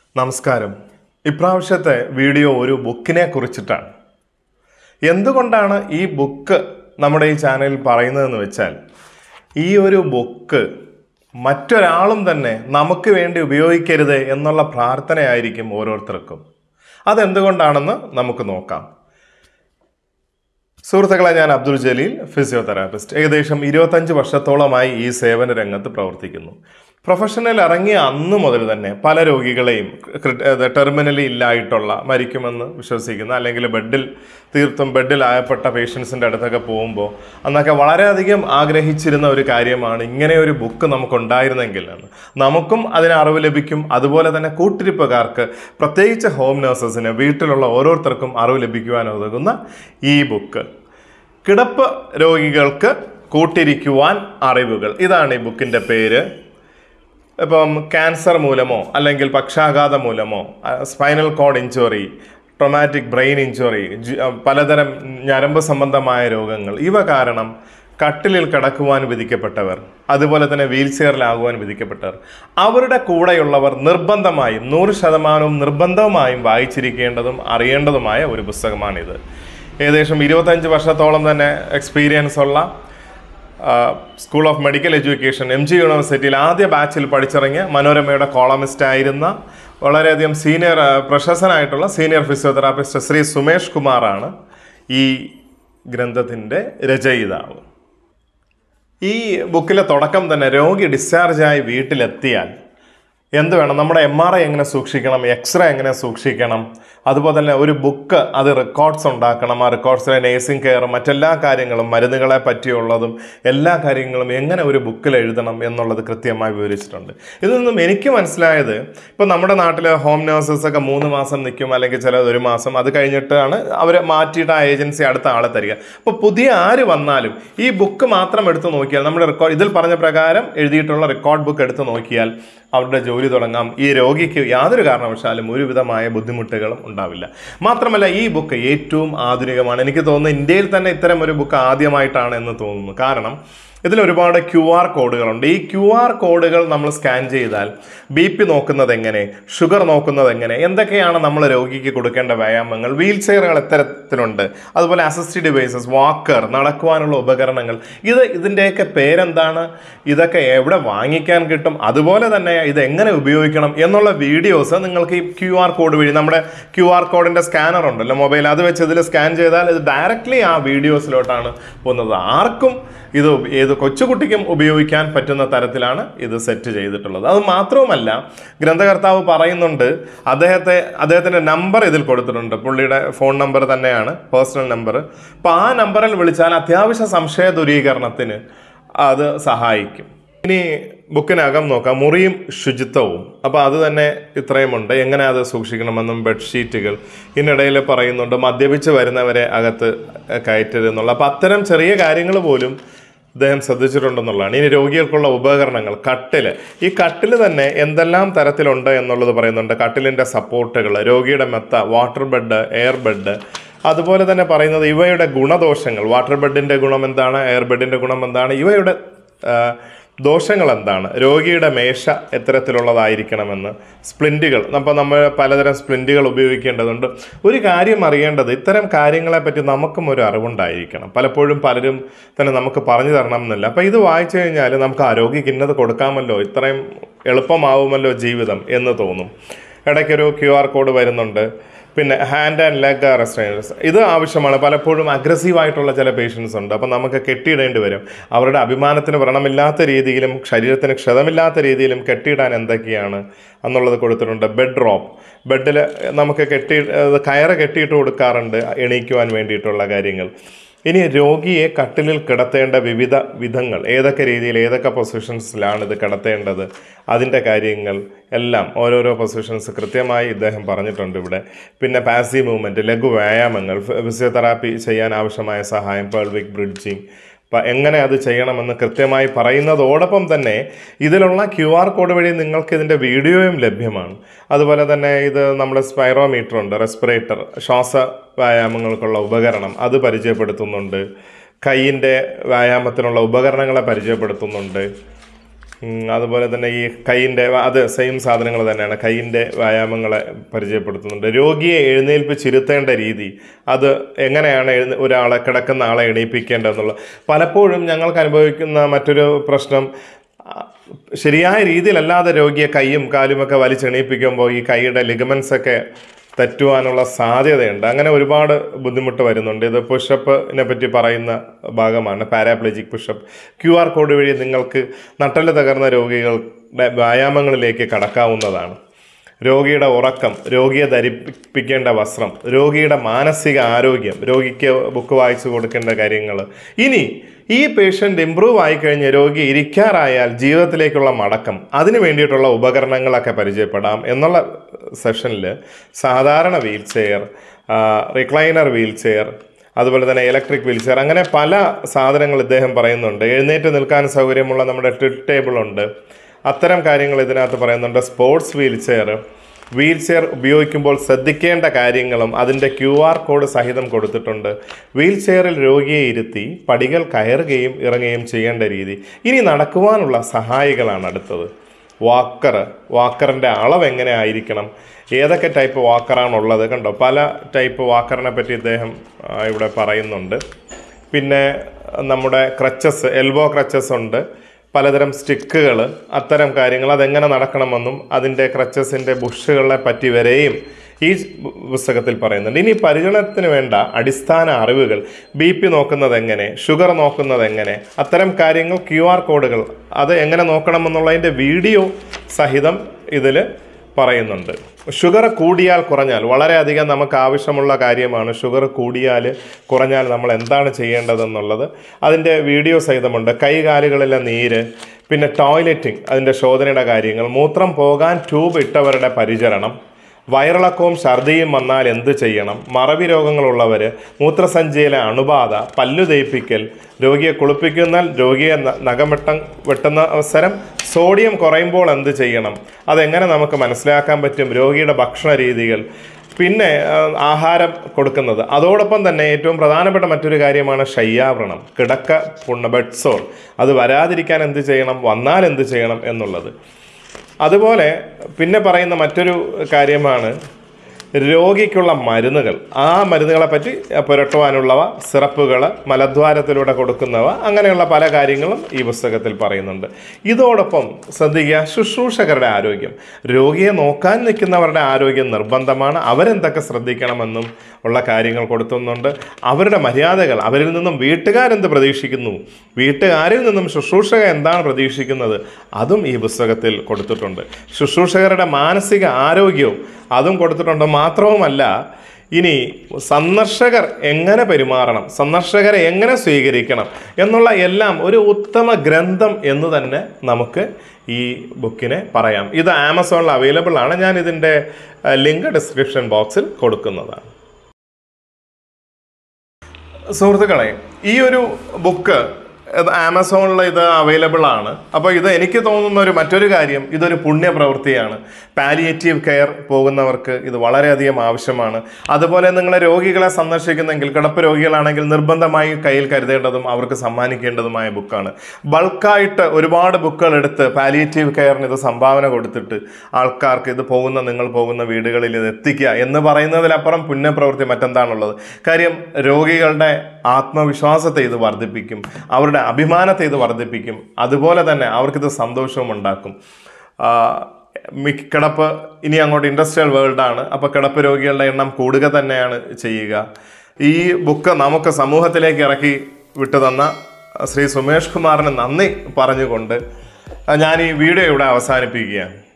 നമസ്കാരം ഇപ്രാവശ്യത്തെ വീഡിയോ ഒരു ബുക്കിനെ കുറിച്ചിട്ടാണ് എന്തുകൊണ്ടാണ് ഈ ബുക്ക് നമ്മുടെ ഈ ചാനലിൽ പറയുന്നതെന്ന് വെച്ചാൽ ഈ ഒരു ബുക്ക് മറ്റൊരാളും തന്നെ നമുക്ക് വേണ്ടി ഉപയോഗിക്കരുത് എന്നുള്ള പ്രാർത്ഥനയായിരിക്കും ഓരോരുത്തർക്കും അതെന്തുകൊണ്ടാണെന്ന് നമുക്ക് നോക്കാം സുഹൃത്തുക്കളെ ഞാൻ അബ്ദുൾ ജലീൽ ഫിസിയോതെറാപ്പിസ്റ്റ് ഏകദേശം ഇരുപത്തഞ്ച് വർഷത്തോളമായി ഈ സേവന രംഗത്ത് പ്രവർത്തിക്കുന്നു പ്രൊഫഷണൽ ഇറങ്ങിയ അന്ന് മുതൽ തന്നെ പല രോഗികളെയും ക്രി- ഏത് ടെർമിനലി ഇല്ലായിട്ടുള്ള മരിക്കുമെന്ന് വിശ്വസിക്കുന്ന അല്ലെങ്കിൽ ബെഡിൽ തീർത്തും ബെഡിലായപ്പെട്ട പേഷ്യൻസിൻ്റെ അടുത്തൊക്കെ പോകുമ്പോൾ അന്നൊക്കെ വളരെയധികം ആഗ്രഹിച്ചിരുന്ന ഒരു കാര്യമാണ് ഇങ്ങനെ ഒരു ബുക്ക് നമുക്കുണ്ടായിരുന്നെങ്കിൽ എന്ന് നമുക്കും അതിന് അറിവ് ലഭിക്കും അതുപോലെ തന്നെ കൂട്ടിരിപ്പുകാർക്ക് പ്രത്യേകിച്ച് ഹോം നഴ്സസിന് വീട്ടിലുള്ള ഓരോരുത്തർക്കും അറിവ് ലഭിക്കുവാൻ ഉതകുന്ന ഈ ബുക്ക് കിടപ്പ് രോഗികൾക്ക് കൂട്ടിരിക്കുവാൻ അറിവുകൾ ഇതാണ് ഈ ബുക്കിൻ്റെ പേര് ഇപ്പം ക്യാൻസർ മൂലമോ അല്ലെങ്കിൽ പക്ഷാഘാതം മൂലമോ spinal cord injury traumatic brain injury പലതരം ഞരമ്പ് സംബന്ധമായ രോഗങ്ങൾ ഇവ കാരണം കട്ടിലിൽ കിടക്കുവാൻ വിധിക്കപ്പെട്ടവർ അതുപോലെ തന്നെ വീൽ ചെയറിലാകുവാൻ വിധിക്കപ്പെട്ടവർ അവരുടെ കൂടെയുള്ളവർ നിർബന്ധമായും നൂറ് ശതമാനവും നിർബന്ധമായും വായിച്ചിരിക്കേണ്ടതും അറിയേണ്ടതുമായ ഒരു പുസ്തകമാണിത് ഏകദേശം ഇരുപത്തഞ്ച് വർഷത്തോളം തന്നെ എക്സ്പീരിയൻസ് ഉള്ള school of medical education M G യൂണിവേഴ്സിറ്റിയിൽ ആദ്യ ബാച്ചിൽ പഠിച്ചിറങ്ങിയ മനോരമയുടെ കോളമിസ്റ്റ് ആയിരുന്ന വളരെയധികം സീനിയർ ആ, പ്രശസ്തനായിട്ടുള്ള സീനിയർ ഫിസിയോതെറാപ്പിസ്റ്റ് ശ്രീ സുമേഷ് കുമാറാണ് ഈ ഗ്രന്ഥത്തിൻ്റെ രചയിതാവ് ഈ ബുക്കിലെ തുടക്കം തന്നെ രോഗി ഡിസ്ചാർജായി വീട്ടിലെത്തിയാൽ എന്ത് വേണം നമ്മുടെ എം ആർ ഐ എങ്ങനെ സൂക്ഷിക്കണം എക്സ്റേ എങ്ങനെ സൂക്ഷിക്കണം അതുപോലെ തന്നെ ഒരു ബുക്ക് അത് റെക്കോർഡ്സ് ഉണ്ടാക്കണം ആ റെക്കോർഡ്സിലെ നേഴ്സിംഗ് കെയർ മറ്റെല്ലാ കാര്യങ്ങളും മരുന്നുകളെ പറ്റിയുള്ളതും എല്ലാ കാര്യങ്ങളും എങ്ങനെ ഒരു ബുക്കിൽ എഴുതണം എന്നുള്ളത് കൃത്യമായി വിവരിച്ചിട്ടുണ്ട് ഇതിൽ നിന്നും എനിക്ക് മനസ്സിലായത് ഇപ്പം നമ്മുടെ നാട്ടിൽ ഹോം നേഴ്സസ് ഒക്കെ മൂന്ന് മാസം നിൽക്കും അല്ലെങ്കിൽ ചിലത് ഒരു മാസം അത് കഴിഞ്ഞിട്ടാണ് അവർ മാറ്റിയിട്ട് ആ ഏജൻസി അടുത്ത ആളെ തരിക അപ്പോൾ പുതിയ ആര് വന്നാലും ഈ ബുക്ക് മാത്രം എടുത്ത് നോക്കിയാൽ നമ്മുടെ റെക്കോർഡ് ഇതിൽ പറഞ്ഞ പ്രകാരം എഴുതിയിട്ടുള്ള റെക്കോർഡ് ബുക്ക് എടുത്ത് നോക്കിയാൽ അവരുടെ ജോലി തുടങ്ങാം ഈ രോഗിക്ക് യാതൊരു കാരണവശാലും ഒരുവിധമായ ബുദ്ധിമുട്ടുകളും ഉണ്ടാവില്ല മാത്രമല്ല ഈ ബുക്ക് ഏറ്റവും ആധുനികമാണ് എനിക്ക് തോന്നുന്നു ഇന്ത്യയിൽ തന്നെ ഇത്തരം ഒരു ബുക്ക് ആദ്യമായിട്ടാണ് എന്ന് തോന്നുന്നു കാരണം ഇതിൽ ഒരുപാട് ക്യു ആർ കോഡുകളുണ്ട് ഈ ക്യു ആർ കോഡുകൾ നമ്മൾ സ്കാൻ ചെയ്താൽ ബി പി നോക്കുന്നത് എങ്ങനെ ഷുഗർ നോക്കുന്നത് എങ്ങനെ എന്തൊക്കെയാണ് നമ്മൾ രോഗിക്ക് കൊടുക്കേണ്ട വ്യായാമങ്ങൾ വീൽ ചെയറുകൾ എത്തരത്തിലുണ്ട് അതുപോലെ അസിസ്റ്റ് ഡിവൈസസ് വാക്കർ നടക്കുവാനുള്ള ഉപകരണങ്ങൾ ഇത് ഇതിൻ്റെയൊക്കെ പേരെന്താണ് ഇതൊക്കെ എവിടെ വാങ്ങിക്കാൻ കിട്ടും അതുപോലെ തന്നെ ഇത് എങ്ങനെ ഉപയോഗിക്കണം എന്നുള്ള വീഡിയോസ് നിങ്ങൾക്ക് ഈ ക്യു ആർ കോഡ് വഴി നമ്മുടെ ക്യു ആർ കോഡിൻ്റെ സ്കാനർ ഉണ്ടല്ലോ മൊബൈൽ അത് വെച്ച് ഇതിൽ സ്കാൻ ചെയ്താൽ ഇത് ഡയറക്റ്റ്ലി ആ വീഡിയോസിലോട്ടാണ് പോകുന്നത് ആർക്കും ഇത് ഉപ- ഏത് കൊച്ചുകുട്ടിക്കും ഉപയോഗിക്കാൻ പറ്റുന്ന തരത്തിലാണ് ഇത് സെറ്റ് ചെയ്തിട്ടുള്ളത് അത് മാത്രവുമല്ല ഗ്രന്ഥകർത്താവ് പറയുന്നുണ്ട് അദ്ദേഹത്തെ അദ്ദേഹത്തിൻ്റെ നമ്പർ ഇതിൽ കൊടുത്തിട്ടുണ്ട് പുള്ളിയുടെ ഫോൺ നമ്പർ തന്നെയാണ് പേഴ്സണൽ നമ്പർ അപ്പോൾ ആ നമ്പറിൽ വിളിച്ചാൽ അത്യാവശ്യ സംശയ ദൂരീകരണത്തിന് അത് സഹായിക്കും ഇനി ബുക്കിനകം നോക്കാം മുറിയും ശുചിത്വവും അപ്പോൾ അത് തന്നെ ഇത്രയുമുണ്ട് എങ്ങനെ അത് സൂക്ഷിക്കണമെന്നും ബെഡ്ഷീറ്റുകൾ ഇതിനിടയിൽ പറയുന്നുണ്ട് മദ്യപിച്ച് വരുന്നവരെ അകത്ത് കയറ്റരുതെന്നുള്ള അപ്പോൾ അത്തരം ചെറിയ കാര്യങ്ങൾ പോലും അദ്ദേഹം ശ്രദ്ധിച്ചിട്ടുണ്ടെന്നുള്ളതാണ് ഇനി രോഗികൾക്കുള്ള ഉപകരണങ്ങൾ കട്ടില് ഈ കട്ടില് തന്നെ എന്തെല്ലാം തരത്തിലുണ്ട് എന്നുള്ളത് പറയുന്നുണ്ട് കട്ടിലിൻ്റെ സപ്പോർട്ടുകൾ രോഗിയുടെ മെത്ത വാട്ടർ ബെഡ് എയർ ബെഡ് അതുപോലെ തന്നെ പറയുന്നത് ഇവയുടെ ഗുണദോഷങ്ങൾ വാട്ടർ ബെഡിൻ്റെ ഗുണം എന്താണ് എയർ ബെഡിൻ്റെ ഗുണം എന്താണ് ഇവയുടെ ആ, ദോഷങ്ങൾ എന്താണ് രോഗിയുടെ മേശ എത്തരത്തിലുള്ളതായിരിക്കണമെന്ന് സ്പ്ലിൻറ്റുകൾ അപ്പോൾ നമ്മൾ പലതരം സ്പ്ലിൻറ്റുകൾ ഉപയോഗിക്കേണ്ടതുണ്ട് ഒരു കാര്യം അറിയേണ്ടത് ഇത്തരം കാര്യങ്ങളെപ്പറ്റി നമുക്കും ഒരു അറിവുണ്ടായിരിക്കണം പലപ്പോഴും പലരും തന്നെ നമുക്ക് പറഞ്ഞു തരണം എന്നില്ല അപ്പോൾ ഇത് വായിച്ചു കഴിഞ്ഞാൽ നമുക്ക് ആ രോഗിക്ക് ഇന്നത് കൊടുക്കാമല്ലോ ഇത്രയും എളുപ്പമാവുമല്ലോ ജീവിതം എന്ന് തോന്നും ഇടയ്ക്കൊരു ക്യു ആർ കോഡ് വരുന്നുണ്ട് പിന്നെ ഹാൻഡ് ആൻഡ് ലെഗ് റെസ്ട്രൈനേഴ്സ് ഇത് ആവശ്യമാണ് പലപ്പോഴും അഗ്രസീവ് ആയിട്ടുള്ള ചില പേഷ്യൻസ് ഉണ്ട് അപ്പം നമുക്ക് കെട്ടിയിടേണ്ടി വരും അവരുടെ അഭിമാനത്തിന് വ്രണമില്ലാത്ത രീതിയിലും ശരീരത്തിന് ക്ഷതമില്ലാത്ത രീതിയിലും കെട്ടിയിടാൻ എന്തൊക്കെയാണ് എന്നുള്ളത് കൊടുത്തിട്ടുണ്ട് ബെഡ് റോപ്പ് ബെഡിൽ നമുക്ക് കെട്ടി അത് കയറ് കെട്ടിയിട്ട് കൊടുക്കാറുണ്ട് എണീക്കുവാൻ വേണ്ടിയിട്ടുള്ള കാര്യങ്ങൾ ഇനി രോഗിയെ കട്ടിലിൽ കിടത്തേണ്ട വിവിധ വിധങ്ങൾ ഏതൊക്കെ രീതിയിൽ ഏതൊക്കെ പൊസിഷൻസിലാണ് ഇത് കിടത്തേണ്ടത് അതിൻ്റെ കാര്യങ്ങൾ എല്ലാം ഓരോരോ പൊസിഷൻസ് കൃത്യമായി ഇദ്ദേഹം പറഞ്ഞിട്ടുണ്ട് ഇവിടെ പിന്നെ പാസീവ് മൂവ്മെൻറ്റ് ലഘു വ്യായാമങ്ങൾ ഫിസിയോതെറാപ്പി ചെയ്യാൻ ആവശ്യമായ സഹായം പേൾവിക് ബ്രിഡ്ജിങ് അപ്പം എങ്ങനെ അത് ചെയ്യണമെന്ന് കൃത്യമായി പറയുന്നതോടൊപ്പം തന്നെ ഇതിലുള്ള ക്യു ആർ കോഡ് വഴി നിങ്ങൾക്ക് ഇതിൻ്റെ വീഡിയോയും ലഭ്യമാണ് അതുപോലെ തന്നെ ഇത് നമ്മുടെ സ്പൈറോമീറ്റർ ഉണ്ട് റെസ്പിറേറ്റർ ശ്വാസ വ്യായാമങ്ങൾക്കുള്ള ഉപകരണം അത് പരിചയപ്പെടുത്തുന്നുണ്ട് കൈയിൻ്റെ വ്യായാമത്തിനുള്ള ഉപകരണങ്ങളെ പരിചയപ്പെടുത്തുന്നുണ്ട് ഉം, അതുപോലെ തന്നെ ഈ കൈയിൻ്റെ അത് സെയിം സാധനങ്ങൾ തന്നെയാണ് കൈയിൻ്റെ വ്യായാമങ്ങളെ പരിചയപ്പെടുത്തുന്നുണ്ട് രോഗിയെ എഴുന്നേൽപ്പിച്ചിരുത്തേണ്ട രീതി അത് എങ്ങനെയാണ് എഴുന്ന ഒരാളെ കിടക്കുന്ന ആളെ എണീപ്പിക്കേണ്ടതെന്നുള്ള പലപ്പോഴും ഞങ്ങൾക്ക് അനുഭവിക്കുന്ന മറ്റൊരു പ്രശ്നം ആ, ശരിയായ രീതിയിലല്ലാതെ രോഗിയെ കൈയും കാലുമൊക്കെ വലിച്ചെണീപ്പിക്കുമ്പോൾ ഈ കൈയുടെ ലിഗമെൻസ് ഒക്കെ തെറ്റുവാനുള്ള സാധ്യതയുണ്ട് അങ്ങനെ ഒരുപാട് ബുദ്ധിമുട്ട് വരുന്നുണ്ട് ഇത് പുഷപ്പിനെ പറ്റി പറയുന്ന ഭാഗമാണ് paraplegic pushup Q R code വഴി നിങ്ങൾക്ക് നട്ടല് തകർന്ന രോഗികളുടെ വ്യായാമങ്ങളിലേക്ക് കടക്കാവുന്നതാണ് രോഗിയുടെ ഉറക്കം രോഗിയെ ധരിപ്പിക്കേണ്ട വസ്ത്രം രോഗിയുടെ മാനസിക ആരോഗ്യം രോഗിക്ക് ബുക്ക് വായിച്ചു കൊടുക്കേണ്ട കാര്യങ്ങൾ ഇനി ഈ പേഷ്യൻ്റ് ഇമ്പ്രൂവ് ആയിക്കഴിഞ്ഞ് രോഗി ഇരിക്കാറായാൽ ജീവിതത്തിലേക്കുള്ള മടക്കം അതിന് വേണ്ടിയിട്ടുള്ള ഉപകരണങ്ങളൊക്കെ പരിചയപ്പെടാം എന്നുള്ള സെഷനിൽ സാധാരണ wheelchair recliner wheelchair അതുപോലെ തന്നെ ഇലക്ട്രിക് വീൽ ചെയർ അങ്ങനെ പല സാധനങ്ങൾ ഇദ്ദേഹം പറയുന്നുണ്ട് എഴുന്നേറ്റ് നിൽക്കാൻ സൗകര്യമുള്ള നമ്മുടെ ട്രിപ്പ് ടേബിൾ ഉണ്ട് അത്തരം കാര്യങ്ങൾ ഇതിനകത്ത് പറയുന്നുണ്ട് sports wheelchair wheelchair ഉപയോഗിക്കുമ്പോൾ ശ്രദ്ധിക്കേണ്ട കാര്യങ്ങളും അതിൻ്റെ ക്യു ആർ കോഡ് സഹിതം കൊടുത്തിട്ടുണ്ട് വീൽ ചെയറിൽ രോഗിയെ ഇരുത്തി പടികൾ കയറുകയും ഇറങ്ങുകയും ചെയ്യേണ്ട രീതി ഇനി നടക്കുവാനുള്ള സഹായികളാണ് അടുത്തത് വാക്കർ വാക്കറിൻ്റെ അളവ് എങ്ങനെ ആയിരിക്കണം ഏതൊക്കെ ടൈപ്പ് വാക്കറാണുള്ളത് കണ്ടോ പല ടൈപ്പ് വാക്കറിനെ പറ്റി ഇദ്ദേഹം ആ, ഇവിടെ പറയുന്നുണ്ട് പിന്നെ നമ്മുടെ ക്രച്ചസ് എൽബോ ക്രച്ചസ് ഉണ്ട് പലതരം സ്റ്റിക്കുകൾ അത്തരം കാര്യങ്ങൾ അതെങ്ങനെ നടക്കണമെന്നും അതിൻ്റെ ക്രച്ചസിൻ്റെ ബുഷുകളെ പറ്റി വരെയും ഈ പുസ്തകത്തിൽ പറയുന്നുണ്ട് ഇനി പരിചരണത്തിന് വേണ്ട അടിസ്ഥാന അറിവുകൾ ബി പി നോക്കുന്നത് എങ്ങനെ ഷുഗർ നോക്കുന്നത് എങ്ങനെ അത്തരം കാര്യങ്ങൾ ക്യു ആർ കോഡുകൾ അത് എങ്ങനെ നോക്കണമെന്നുള്ളതിൻ്റെ വീഡിയോ സഹിതം ഇതിൽ പറയുന്നുണ്ട് ഷുഗർ കൂടിയാൽ കുറഞ്ഞാൽ വളരെയധികം നമുക്ക് ആവശ്യമുള്ള കാര്യമാണ് ഷുഗർ കൂടിയാൽ കുറഞ്ഞാൽ നമ്മൾ എന്താണ് ചെയ്യേണ്ടതെന്നുള്ളത് അതിൻ്റെ വീഡിയോ സഹിതമുണ്ട് കൈകാലുകളിലെ നീര് പിന്നെ ടോയ്ലറ്റിംഗ് അതിൻ്റെ ശോധനയുടെ കാര്യങ്ങൾ മൂത്രം പോകാൻ ട്യൂബ് ഇട്ടവരുടെ പരിചരണം വയറിളക്കവും ഛർദിയും വന്നാൽ എന്ത് ചെയ്യണം മറവി രോഗങ്ങളുള്ളവർ മൂത്രസഞ്ചിയിലെ അണുബാധ പല്ലു തേപ്പിക്കൽ രോഗിയെ കുളിപ്പിക്കുന്നാൽ രോഗിയെ ന- നഖം വെട്ടം വെട്ടുന്ന അവസരം സോഡിയം കുറയുമ്പോൾ എന്ത് ചെയ്യണം അതെങ്ങനെ നമുക്ക് മനസ്സിലാക്കാൻ പറ്റും രോഗിയുടെ ഭക്ഷണ രീതികൾ പിന്നെ ആ, ആഹാരം കൊടുക്കുന്നത് അതോടൊപ്പം തന്നെ ഏറ്റവും പ്രധാനപ്പെട്ട മറ്റൊരു കാര്യമാണ് ശയ്യാവ്രണം കിടക്ക പുണ്ണ ബെഡ്സോൾ അത് വരാതിരിക്കാൻ എന്ത് ചെയ്യണം വന്നാൽ എന്ത് ചെയ്യണം എന്നുള്ളത് അതുപോലെ പിന്നെ പറയുന്ന മറ്റൊരു കാര്യമാണ് രോഗിക്കുള്ള മരുന്നുകൾ ആ മരുന്നുകളെ പറ്റി പുരട്ടുവാനുള്ളവ സിറപ്പുകൾ മലദ്വാരത്തിലൂടെ കൊടുക്കുന്നവ അങ്ങനെയുള്ള പല കാര്യങ്ങളും ഈ പുസ്തകത്തിൽ പറയുന്നുണ്ട് ഇതോടൊപ്പം ശ്രദ്ധിക്കുക ശുശ്രൂഷകരുടെ ആരോഗ്യം രോഗിയെ നോക്കാൻ നിൽക്കുന്നവരുടെ ആരോഗ്യം നിർബന്ധമാണ് അവരെന്തൊക്കെ ശ്രദ്ധിക്കണമെന്നും ഉള്ള കാര്യങ്ങൾ കൊടുത്തുന്നുണ്ട് അവരുടെ മര്യാദകൾ അവരിൽ നിന്നും വീട്ടുകാരെന്ത് പ്രതീക്ഷിക്കുന്നു വീട്ടുകാരിൽ നിന്നും ശുശ്രൂഷക എന്താണ് പ്രതീക്ഷിക്കുന്നത് അതും ഈ പുസ്തകത്തിൽ കൊടുത്തിട്ടുണ്ട് ശുശ്രൂഷകരുടെ മാനസിക ആരോഗ്യവും അതും കൊടുത്തിട്ടുണ്ട് മാത്രവുമല്ല ഇനി സന്ദർശകർ എങ്ങനെ പെരുമാറണം സന്ദർശകരെ എങ്ങനെ സ്വീകരിക്കണം എന്നുള്ള എല്ലാം ഒരു ഉത്തമ ഗ്രന്ഥം എന്ന് തന്നെ നമുക്ക് ഈ ബുക്കിനെ പറയാം ഇത് ആമസോണിൽ അവൈലബിൾ ആണ് ഞാൻ ഇതിൻ്റെ ലിങ്ക് ഡിസ്ക്രിപ്ഷൻ ബോക്സിൽ കൊടുക്കുന്നതാണ് സുഹൃത്തുക്കളെ ഈ ഒരു ബുക്ക് ഇത് ആമസോണിൽ ഇത് അവൈലബിൾ ആണ് അപ്പോൾ ഇത് എനിക്ക് തോന്നുന്ന ഒരു മറ്റൊരു കാര്യം ഇതൊരു പുണ്യപ്രവൃത്തിയാണ് പാലിയേറ്റീവ് കെയർ പോകുന്നവർക്ക് ഇത് വളരെയധികം ആവശ്യമാണ് അതുപോലെ നിങ്ങൾ രോഗികളെ സന്ദർശിക്കുന്നെങ്കിൽ കിടപ്പ് രോഗികളാണെങ്കിൽ നിർബന്ധമായി കയ്യിൽ കരുതേണ്ടതും അവർക്ക് സമ്മാനിക്കേണ്ടതുമായ ബുക്കാണ് ബൾക്കായിട്ട് ഒരുപാട് ബുക്കുകൾ എടുത്ത് പാലിയേറ്റീവ് കെയറിന് ഇത് സംഭാവന കൊടുത്തിട്ട് ആൾക്കാർക്ക് ഇത് പോകുന്ന നിങ്ങൾ പോകുന്ന വീടുകളിൽ ഇത് എത്തിക്കുക എന്ന് പറയുന്നതിലപ്പുറം പുണ്യപ്രവൃത്തി മറ്റെന്താണുള്ളത് കാര്യം രോഗികളുടെ ആത്മവിശ്വാസത്തെ ഇത് വർദ്ധിപ്പിക്കും അവരുടെ അഭിമാനത്തെ ഇത് വർദ്ധിപ്പിക്കും അതുപോലെ തന്നെ അവർക്കിത് സന്തോഷവും ഉണ്ടാക്കും ആ, മിക്ക കിടപ്പ് ഇനി അങ്ങോട്ട് ഇൻഡസ്ട്രിയൽ വേൾഡാണ് അപ്പോൾ കിടപ്പ് രോഗികളുടെ എണ്ണം കൂടുക തന്നെയാണ് ചെയ്യുക ഈ ബുക്ക് നമുക്ക് സമൂഹത്തിലേക്ക് ഇറക്കി വിട്ടു തന്ന ശ്രീ സുമേഷ് കുമാറിന് നന്ദി പറഞ്ഞുകൊണ്ട് ഞാൻ ഈ വീഡിയോ ഇവിടെ അവസാനിപ്പിക്കുകയാണ്